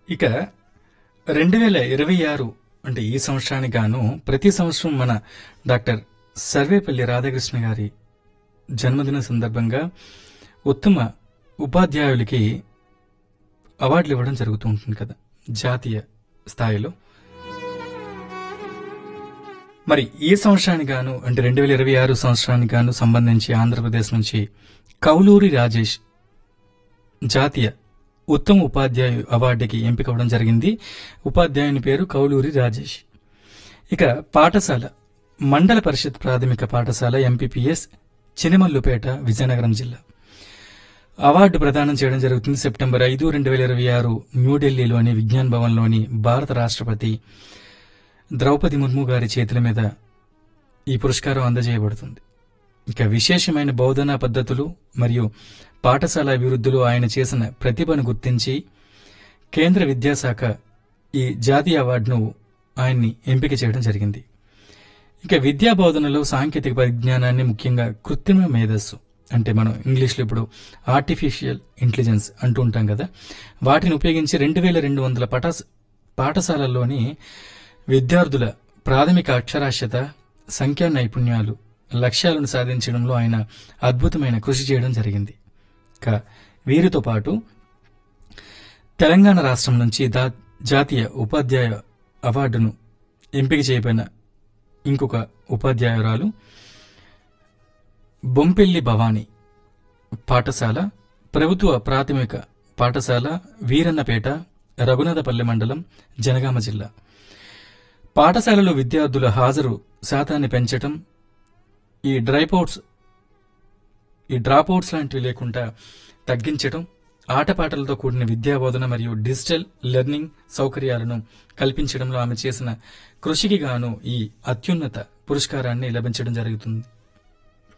ఇక రెండు వేల ఇరవై ఆరు అంటే ఈ సంవత్సరానికి గాను ప్రతి సంవత్సరం మన డాక్టర్ సర్వేపల్లి రాధాకృష్ణ గారి జన్మదిన సందర్భంగా ఉత్తమ ఉపాధ్యాయులకి అవార్డులు ఇవ్వడం జరుగుతూ ఉంటుంది కదా జాతీయ స్థాయిలో మరి ఈ సంవత్సరానికి గాను అంటే రెండు వేల ఇరవై ఆరు సంవత్సరానికి గాను సంబంధించి ఆంధ్రప్రదేశ్ నుంచి కౌలూరి రాజేష్ జాతీయ ఉత్తమ ఉపాధ్యాయు అవార్డుకి ఎంపిక అవ్వడం జరిగింది ఉపాధ్యాయుని పేరు కౌలూరి రాజేష్ ఇక పాఠశాల మండల పరిషత్ ప్రాథమిక పాఠశాల ఎంపీపీఎస్ చినిమల్లుపేట విజయనగరం జిల్లా అవార్డు ప్రదానం చేయడం జరుగుతుంది సెప్టెంబర్ ఐదు రెండు వేల ఇరవై ఆరు న్యూఢిల్లీలోని విజ్ఞాన్ భవన్లోని భారత రాష్ట్రపతి ద్రౌపది ముర్ము గారి చేతుల మీద ఈ పురస్కారం అందజేయబడుతుంది ఇక విశేషమైన బోధనా పద్ధతులు మరియు పాఠశాల అభివృద్ధిలో ఆయన చేసిన ప్రతిభను గుర్తించి కేంద్ర విద్యాశాఖ ఈ జాతీయ అవార్డును ఆయన్ని ఎంపిక చేయడం జరిగింది ఇక విద్యా బోధనలో సాంకేతిక పరిజ్ఞానాన్ని ముఖ్యంగా కృత్రిమ మేధస్సు అంటే మనం ఇంగ్లీష్లో ఇప్పుడు ఆర్టిఫిషియల్ ఇంటెలిజెన్స్ అంటూ ఉంటాం కదా వాటిని ఉపయోగించి రెండు వేల రెండు వందల పటాస్ పాఠశాలల్లోని విద్యార్థుల ప్రాథమిక అక్షరాస్యత సంఖ్యా నైపుణ్యాలు లక్ష్యాలను సాధించడంలో ఆయన అద్భుతమైన కృషి చేయడం జరిగింది ఇక వీరితో పాటు తెలంగాణ రాష్ట్రం నుంచి దా జాతీయ ఉపాధ్యాయ అవార్డును ఎంపిక చేయబడిన ఇంకొక ఉపాధ్యాయురాలు బొంపెల్లి భవానీ పాఠశాల ప్రభుత్వ ప్రాథమిక పాఠశాల వీరన్నపేట రఘునాథపల్లి మండలం జనగామ జిల్లా పాఠశాలలో విద్యార్థుల హాజరు శాతాన్ని పెంచటం ఈ డ్రైపౌట్స్ ఈ డ్రాపౌట్స్ లాంటివి లేకుండా తగ్గించటం ఆటపాటలతో కూడిన విద్యా బోధన మరియు డిజిటల్ లెర్నింగ్ సౌకర్యాలను కల్పించడంలో ఆమె చేసిన కృషికి గాను ఈ అత్యున్నత పురస్కారాన్ని లభించడం జరుగుతుంది